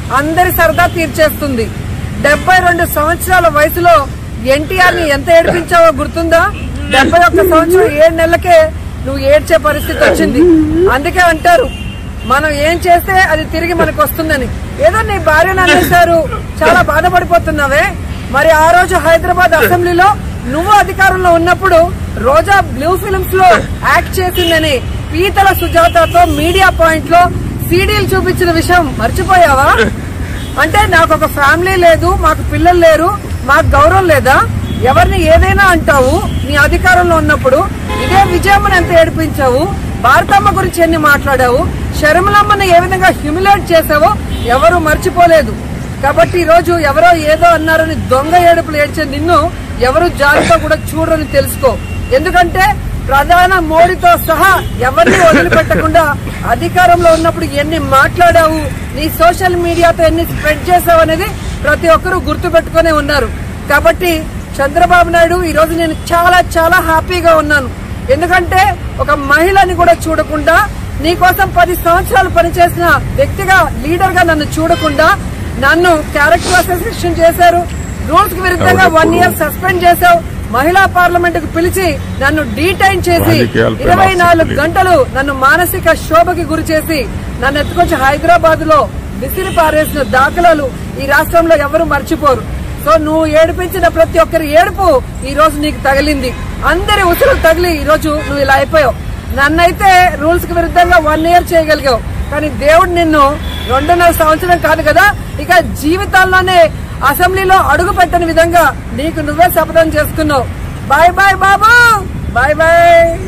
అందరి సరదా తీర్చేస్తుంది డెబ్బై రెండు సంవత్సరాల వయసులో ఎన్టీఆర్ ని ఎంత ఏడిపించావో గుర్తుందా డెబ్బై ఒక్క సంవత్సరం ఏడు నెలలకే నువ్వు ఏడ్చే పరిస్థితి వచ్చింది అందుకే అంటారు మనం ఏం చేస్తే అది తిరిగి మనకు వస్తుందని ఏదో నీ భార్యను అనేశారు చాలా బాధపడిపోతున్నావే మరి ఆ రోజు హైదరాబాద్ అసెంబ్లీలో నువ్వు అధికారంలో ఉన్నప్పుడు రోజా బ్లూ ఫిల్మ్స్ లో యాక్ట్ చేసిందని పీతల సుజాతతో మీడియా పాయింట్ లో సీడీలు చూపించిన విషయం మర్చిపోయావా అంటే నాకు ఒక ఫ్యామిలీ లేదు మాకు పిల్లలు లేరు మాకు గౌరవం లేదా ఎవరిని ఏదైనా అంటావు నీ అధికారంలో ఉన్నప్పుడు ఇదే విజయమ్మని ఎంత ఏడిపించావు భారతమ్మ గురించి ఎన్ని మాట్లాడావు శర్మలమ్మని ఏ విధంగా హ్యూమిలేట్ చేసావో ఎవరు మర్చిపోలేదు కాబట్టి ఈ రోజు ఎవరో ఏదో అన్నారని దొంగ ఏడుపులు ఏడ్చే నిన్ను ఎవరు జాలితో కూడా చూడరని తెలుసుకో ఎందుకంటే ప్రధాన మోడీతో సహా ఎవరిని వదిలిపెట్టకుండా అధికారంలో ఉన్నప్పుడు ఎన్ని మాట్లాడావు నీ సోషల్ మీడియాతో ఎన్ని స్ప్రెడ్ చేసావు అనేది ప్రతి ఒక్కరూ గుర్తు పెట్టుకునే ఉన్నారు కాబట్టి చంద్రబాబు నాయుడు ఈ రోజు నేను చాలా చాలా హ్యాపీగా ఉన్నాను ఎందుకంటే ఒక మహిళని కూడా చూడకుండా నీకోసం పది సంవత్సరాలు పనిచేసిన వ్యక్తిగా లీడర్ గా నన్ను చూడకుండా నన్ను క్యారెక్టర్ అసోసియేషన్ చేశారు రూల్స్ కి విరుద్ధంగా వన్ ఇయర్ సస్పెండ్ చేశావు మహిళా పార్లమెంట్ కు పిలిచి నన్ను డీటైన్ చేసి రాజకీయాలపై ఇరవై నాలుగు ఆసక్తి లేదు. గంటలు నన్ను మానసిక శోభకి గురి చేసి నన్ను ఎత్తుకొచ్చి హైదరాబాద్ లో విసిరి పారేసిన దాఖలాలు ఈ రాష్ట్రంలో ఎవరు మర్చిపోరు సో నువ్వు ఏడిపించిన ప్రతి ఒక్కరి ఏడుపు ఈ రోజు నీకు తగిలింది అందరి ఉసురు తగిలి ఈ రోజు నువ్వు ఇలా అయిపోయావు నన్నైతే రూల్స్ కి విరుద్ధంగా వన్ ఇయర్ చేయగలిగావు కానీ దేవుడు నిన్ను రెండున్నర సంవత్సరం కాదు కదా ఇక జీవితాల్లోనే అసెంబ్లీలో అడుగు పెట్టని విధంగా నీకు నువ్వే శపథం చేసుకున్నావు bye bye Babu bye bye